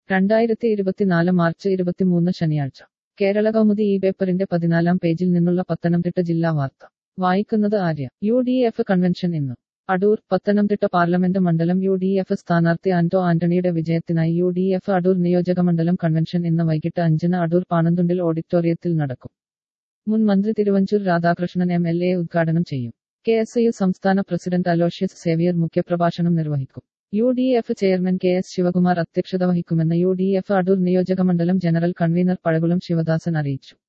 രണ്ടായിരത്തി ഇരുപത്തിനാല് മാർച്ച് ഇരുപത്തിമൂന്ന് ശനിയാഴ്ച കേരള കൗമുദി ഈ പേപ്പറിന്റെ പതിനാലാം പേജിൽ നിന്നുള്ള പത്തനംതിട്ട ജില്ലാ വാർത്ത വായിക്കുന്നത് Arya U D F convention ഇന്ന് അടൂർ പത്തനംതിട്ട പാർലമെന്റ് മണ്ഡലം യു ഡി എഫ് സ്ഥാനാർത്ഥി ആന്റോ ആന്റണിയുടെ വിജയത്തിനായി യു ഡി എഫ് അടൂർ നിയോജകമണ്ഡലം കൺവെൻഷൻ ഇന്ന് വൈകിട്ട് അഞ്ചിന് അടൂർ പാണന്തുണ്ടിൽ ഓഡിറ്റോറിയത്തിൽ നടക്കും മുൻ മന്ത്രി Thiruvanchoor Radhakrishnan M L A ഉദ്ഘാടനം ചെയ്യും കെ എസ് യു സംസ്ഥാന പ്രസിഡന്റ് അലോഷ്യസ് സേവിയർ മുഖ്യപ്രഭാഷണം നിർവഹിക്കും U D F chairman K S Sivakumar അധ്യക്ഷത വഹിക്കുമെന്ന് യു ഡി എഫ് അടൂർ നിയോജകമണ്ഡലം ജനറൽ കൺവീനർ പഴകുളം ശിവദാസൻ അറിയിച്ചു